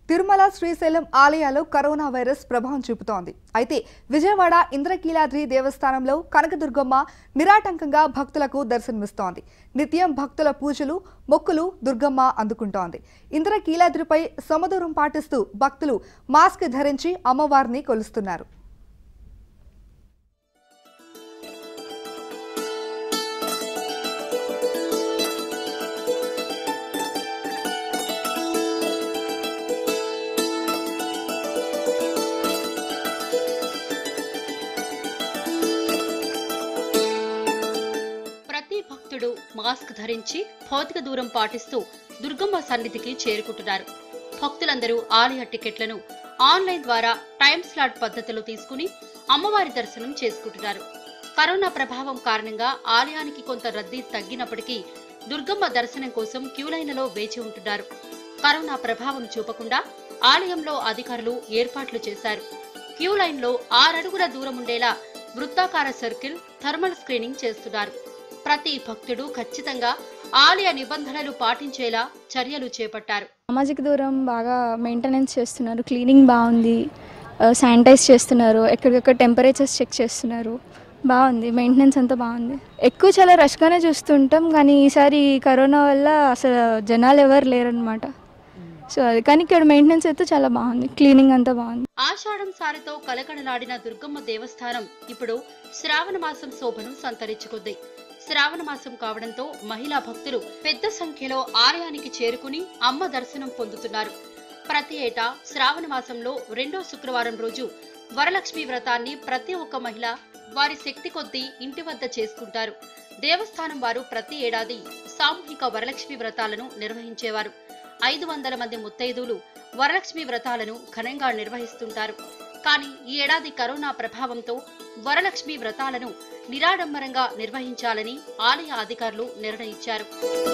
తిరుమల శ్రీశైలం ఆలయాల్లో corona virus ప్రభావం చూపుతోంది అయితే విజయవాడ ఇంద్రకీలాద్రి దేవస్థానంలో కనకదుర్గమ్మ నిరాటంకంగా భక్తులకు దర్శనమిస్తోంది నిత్యం భక్తుల పూజలు మొక్కులు దుర్గమ్మ అందుకుంటోంది ఇంద్రకీలాద్రిపై సమదూరం పాటిస్తూ భక్తులు మాస్క్ ధరించి అమ్మవారిని కొలుస్తున్నారు ప్రతి భక్తుడు మాస్క్ ధరించి భౌతిక దూరం పాటిస్తూ దుర్గమ్మ సన్నిధికి చేరుకుంటున్నారు భక్తులందరూ ఆలయ టికెట్లను ఆన్లైన్ ద్వారా టైం స్లాట్ పద్ధతిలో తీసుకుని అమ్మవారి దర్శనం చేసుకుంటున్నారు కరోనా ప్రభావం కారణంగా ఆలయానికి కొంత రద్దీ తగ్గినప్పటికీ దుర్గమ్మ దర్శనం కోసం క్యూ లైన్లలో వేచి ఉంటున్నారు కరోనా ప్రభావం చూపకుండా ఆలయంలో అధికారులు ఏర్పాట్లు చేశారు క్యూ లైన్లో ఆరడుగుల దూరం ఉండేలా వృత్తాకార సర్కిల్ థర్మల్ స్క్రీనింగ్ చేస్తున్నారు ప్రతి భక్తుడు ఖచ్చితంగా ఆలయ నిబంధనలు పాటించేలా చర్యలు చేపట్టారు సామాజిక దూరం బాగా మెయింటెనెన్స్ చేస్తున్నారు క్లీనింగ్ బాగుంది ఆ, శానిటైజ్ చేస్తున్నారు ఎక్కడికక్కడ టెంపరేచర్స్ చెక్ చేస్తున్నారు బాగుంది మెయింటెనెన్స్ అంతా బాగుంది ఎక్కువ చాలా రష్గానే చూస్తుంటాం కానీ ఈసారి కరోనా వల్ల అసలు జనాలు ఎవరు లేరనమాట సో అది కానీ ఇక్కడ మెయింటెనెన్స్ అయితే చాలా బాగుంది క్లీనింగ్ అంతా బాగుంది ఆషాఢం సారితో కలకడలాడిన దుర్గమ్మ దేవస్థానం ఇప్పుడు శ్రావణ మాసం శోభను సంతరించుకుంది శ్రావణ మాసం కావడంతో మహిళా భక్తులు పెద్ద సంఖ్యలో ఆలయానికి చేరుకుని అమ్మ దర్శనం పొందుతున్నారు ప్రతి ఏటా శ్రావణ మాసంలో రెండో శుక్రవారం రోజు వరలక్ష్మి వ్రతాన్ని ప్రతి ఒక్క మహిళ వారి శక్తి కొద్దీ ఇంటి వద్ద చేసుకుంటారు దేవస్థానం వారు ప్రతి ఏడాది సామూహిక వరలక్ష్మి వ్రతాలను నిర్వహించేవారు ఐదు వందల మంది ముత్తైదువులు వరలక్ష్మి వ్రతాలను ఘనంగా నిర్వహిస్తుంటారు కానీ ఈ ఏడాది కరోనా ప్రభావంతో వరలక్ష్మి వ్రతాలను నిరాడంబరంగా నిర్వహించాలని ఆలయ అధికారులు నిర్ణయించారు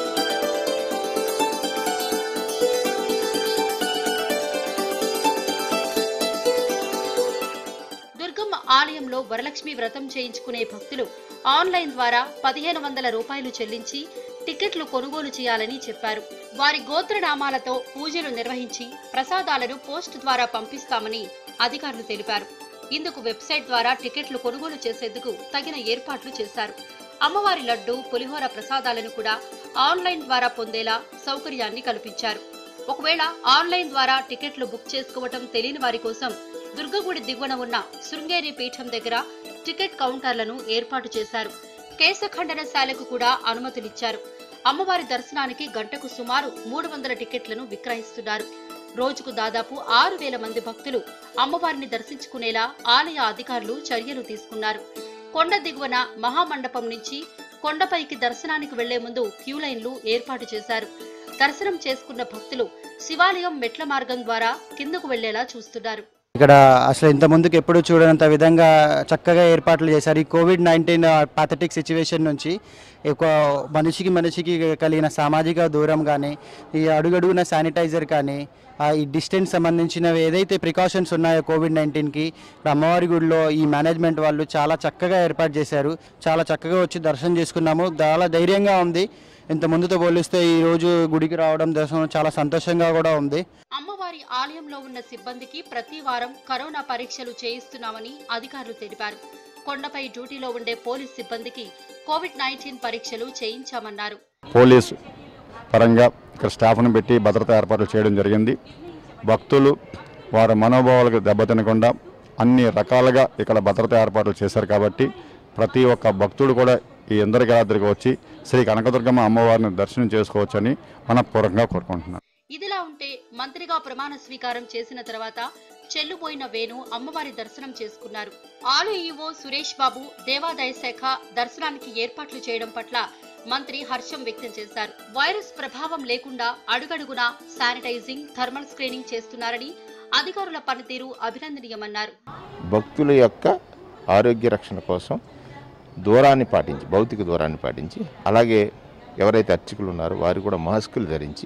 దుర్గమ్మ ఆలయంలో వరలక్ష్మి వ్రతం చేయించుకునే భక్తులు ఆన్లైన్ ద్వారా పదిహేను వందల రూపాయలు చెల్లించి టికెట్లు కొనుగోలు చేయాలని చెప్పారు వారి గోత్రనామాలతో పూజలు నిర్వహించి ప్రసాదాలను పోస్ట్ ద్వారా పంపిస్తామని అధికారులు తెలిపారు ఇందుకు వెబ్సైట్ ద్వారా టికెట్లు కొనుగోలు చేసేందుకు తగిన ఏర్పాట్లు చేశారు అమ్మవారి లడ్డు పులిహోర ప్రసాదాలను కూడా ఆన్లైన్ ద్వారా పొందేలా సౌకర్యాన్ని కల్పించారు ఒకవేళ ఆన్లైన్ ద్వారా టికెట్లు బుక్ చేసుకోవటం తెలియని వారి కోసం దుర్గగుడి దిగువన ఉన్న శృంగేరి పీఠం దగ్గర టికెట్ కౌంటర్లను ఏర్పాటు చేశారు కేశఖండనశాలకు కూడా అనుమతులిచ్చారు అమ్మవారి దర్శనానికి గంటకు సుమారు మూడు వందల టికెట్లను విక్రయిస్తున్నారు రోజుకు దాదాపు ఆరు వేల మంది భక్తులు అమ్మవారిని దర్శించుకునేలా ఆలయ అధికారులు చర్యలు తీసుకున్నారు కొండ దిగువన మహామండపం నుంచి కొండపైకి దర్శనానికి వెళ్లే ముందు క్యూ లైన్లు ఏర్పాటు చేశారు దర్శనం చేసుకున్న భక్తులు శివాలయం మెట్ల మార్గం ద్వారా కిందకు వెళ్లేలా చూస్తున్నారు ఇక్కడ అసలు ఇంత ముందుకు ఎప్పుడు చూడనంత విధంగా చక్కగా ఏర్పాట్లు చేశారు ఈ కోవిడ్ నైన్టీన్ పాథటిక్ సిచ్యువేషన్ నుంచి ఒక మనిషికి మనిషికి కలిగిన సామాజిక దూరం కానీ ఈ అడుగడుగున శానిటైజర్ కానీ ఆ ఈ డిస్టెన్స్ సంబంధించినవి ఏదైతే ప్రికాషన్స్ ఉన్నాయో కోవిడ్ నైన్టీన్కి అమ్మవారి గుడిలో ఈ మేనేజ్మెంట్ వాళ్ళు చాలా చక్కగా ఏర్పాటు చేశారు చాలా చక్కగా వచ్చి దర్శనం చేసుకున్నాము చాలా ధైర్యంగా ఉంది ఇంత ముందుతో పోలిస్తే ఈ రోజు గుడికి రావడం దర్శనం చాలా సంతోషంగా కూడా ఉంది అమ్మవారి ఆలయంలో ఉన్న సిబ్బందికి ప్రతి వారం కరోనా పరీక్షలు చేయిస్తున్నామని అధికారులు తెలిపారు కొండపై డ్యూటీలో ఉండే పోలీస్ సిబ్బందికి కోవిడ్ నైన్టీన్ పరీక్షలు చేయించామన్నారు పోలీసు పరంగా ఇక్కడ స్టాఫ్ను పెట్టి భద్రతా ఏర్పాట్లు చేయడం జరిగింది భక్తులు వారి మనోభావాలకు దెబ్బతినకుండా అన్ని రకాలుగా ఇక్కడ భద్రతా ఏర్పాట్లు చేశారు కాబట్టి ప్రతి ఒక్క భక్తుడు కూడా ఈ ఇంద్రగిరాద్రికి వచ్చి శ్రీ కనకదుర్గమ్మ అమ్మవారిని దర్శనం చేసుకోవచ్చని మనపూర్వకంగా కోరుకుంటున్నాను ఇదిలా ఉంటే మంత్రిగా ప్రమాణ స్వీకారం చేసిన తర్వాత చెల్లుపోయిన వేణు అమ్మవారి దర్శనం చేసుకున్నారు ఆలయ ఈవో సురేష్ బాబు దేవాదాయ శాఖ దర్శనానికి ఏర్పాట్లు చేయడం పట్ల మంత్రి హర్షం వ్యక్తం చేశారు వైరస్ ప్రభావం లేకుండా అడుగడుగునా శానిటైజింగ్ థర్మల్ స్క్రీనింగ్ చేస్తున్నారని అధికారుల పనితీరు అభినందనీయమన్నారు భక్తుల యొక్క ఆరోగ్య రక్షణ కోసం దూరాన్ని పాటించి భౌతిక దూరాన్ని పాటించి అలాగే ఎవరైతే అర్చకులు ఉన్నారో వారు కూడా మాస్కులు ధరించి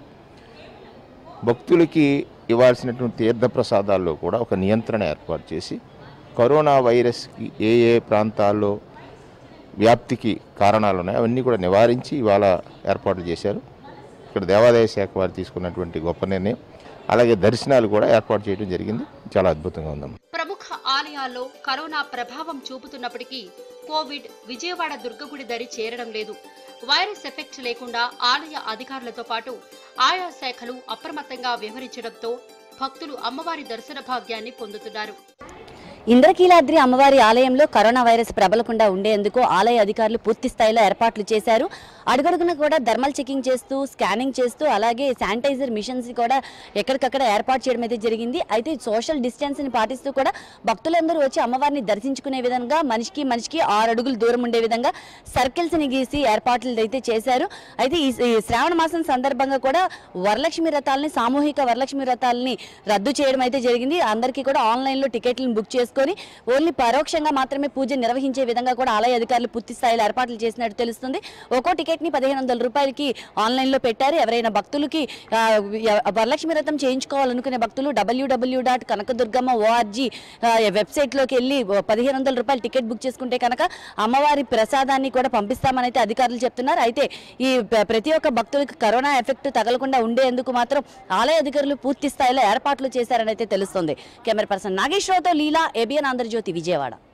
భక్తులకి ఇవ్వాల్సినటువంటి తీర్థ ప్రసాదాల్లో కూడా ఒక నియంత్రణ ఏర్పాటు చేసి కరోనా వైరస్కి ఏ ఏ ప్రాంతాల్లో వ్యాప్తికి కారణాలు ఉన్నాయో అవన్నీ కూడా నివారించి ఇవాళ ఏర్పాట్లు చేశారు ఇక్కడ దేవాదాయ శాఖ వారు తీసుకున్నటువంటి గొప్ప నిర్ణయం అలాగే దర్శనాలు కూడా ఏర్పాటు చేయడం జరిగింది చాలా అద్భుతంగా ఉందమ్మా ప్రముఖ ఆలయాల్లో కరోనా ప్రభావం చూపుతున్నప్పటికీ కోవిడ్ విజయవాడ దుర్గగుడి దరి చేరడం లేదు వైరస్ ఎఫెక్ట్ లేకుండా ఆలయ అధికారులతో పాటు ఆయా శాఖలు అప్రమత్తంగా వ్యవహరించడంతో భక్తులు అమ్మవారి దర్శన భాగ్యాన్ని పొందుతున్నారు ఇంద్రకీలాద్రి అమ్మవారి ఆలయంలో కరోనా వైరస్ ప్రబలకుండా ఉండేందుకు ఆలయ అధికారులు పూర్తి స్థాయిలో ఏర్పాట్లు చేశారు అడుగడుగున కూడా థర్మల్ చెకింగ్ చేస్తూ స్కానింగ్ చేస్తూ అలాగే శానిటైజర్ మిషన్స్ కూడా ఎక్కడికక్కడ ఏర్పాటు చేయడం అయితే జరిగింది అయితే సోషల్ డిస్టెన్స్ని పాటిస్తూ కూడా భక్తులందరూ వచ్చి అమ్మవారిని దర్శించుకునే విధంగా మనిషికి మనిషికి ఆరు అడుగులు దూరం ఉండే విధంగా సర్కిల్స్ని గీసి ఏర్పాట్లు అయితే చేశారు అయితే ఈ ఈ శ్రావణ మాసం సందర్భంగా కూడా వరలక్ష్మి రథాలని సామూహిక వరలక్ష్మి రథాలని రద్దు చేయడం అయితే జరిగింది అందరికీ కూడా ఆన్లైన్లో టికెట్లను బుక్ చేసుకొని ఓన్లీ పరోక్షంగా మాత్రమే పూజ నిర్వహించే విధంగా కూడా ఆలయ అధికారులు పూర్తి స్థాయిలో ఏర్పాట్లు చేసినట్టు తెలుస్తుంది ఒక్కో టికెట్ని పదిహేను వందల రూపాయలకి ఆన్లైన్లో పెట్టారు ఎవరైనా భక్తులకి ఆ, ఎ- వరలక్ష్మి రథం చేయించుకోవాలనుకునే భక్తులు డబ్ల్యూడబ్ల్యూ డాట్ కనకదుర్గమ్మ ఓఆర్జీ వెబ్సైట్లోకి వెళ్ళి పదిహేను వందల రూపాయలు టికెట్ బుక్ చేసుకుంటే కనుక అమ్మవారి ప్రసాదాన్ని కూడా పంపిస్తామని అయితే అధికారులు చెప్తున్నారు అయితే ఈ ప- ప్రతి ఒక్క భక్తులకు కరోనా ఎఫెక్ట్ తగలకుండా ఉండేందుకు మాత్రం ఆలయ అధికారులు పూర్తి స్థాయిలో ఏర్పాట్లు చేశారని అయితే తెలుస్తుంది కెమెరా పర్సన్ నాగేశ్వరరావుతో లీలా ఏబిఎన్ ఆంధ్రజ్యోతి విజయవాడ